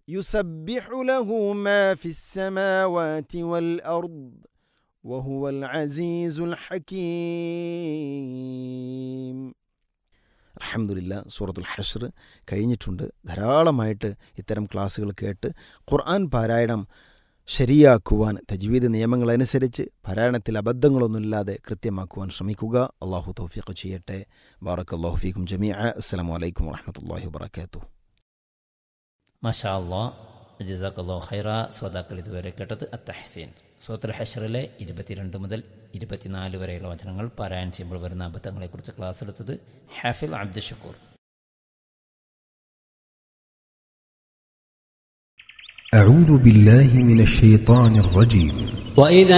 يسبح له ما في السماوات والأرض وهو العزيز الحكيم അലഹമുല്ല സൂറത്തുൽ ഹഷർ കഴിഞ്ഞിട്ടുണ്ട് ധാരാളമായിട്ട് ഇത്തരം ക്ലാസ്സുകൾ കേട്ട് ഖുർആൻ പാരായണം ശരിയാക്കുവാൻ തജ്വീദ് നിയമങ്ങളനുസരിച്ച് പാരായണത്തിൽ അബദ്ധങ്ങളൊന്നുമില്ലാതെ കൃത്യമാക്കുവാൻ ശ്രമിക്കുക അള്ളാഹു തൗഫീഖ് ചെയ്യട്ടെ ബാറക് അള്ളാഹു ഫീക്കും ജമീ അസ്സാം വലൈക്കും വാഹമത്തല്ലാഹി വാബർക്കാത്തു മാഷാ അള്ളാ ജസാഖല്ലോ ഖൈറ ശ്രോതാക്കൾ ഇതുവരെ കേട്ടത് അത്തഹസീൻ സൂത്തുൽ ഹഷറിലെ ഇരുപത്തിരണ്ട് മുതൽ ഇരുപത്തിനാല് വരെയുള്ള വചനങ്ങൾ പാരായണം ചെയ്യുമ്പോൾ വരുന്ന അബദ്ധങ്ങളെക്കുറിച്ച് ക്ലാസ് എടുത്തത് ഹാഫിൽ അബ്ദുൽ ഷക്കൂർ أعوذ بالله من الشيطان الرجيم وإذا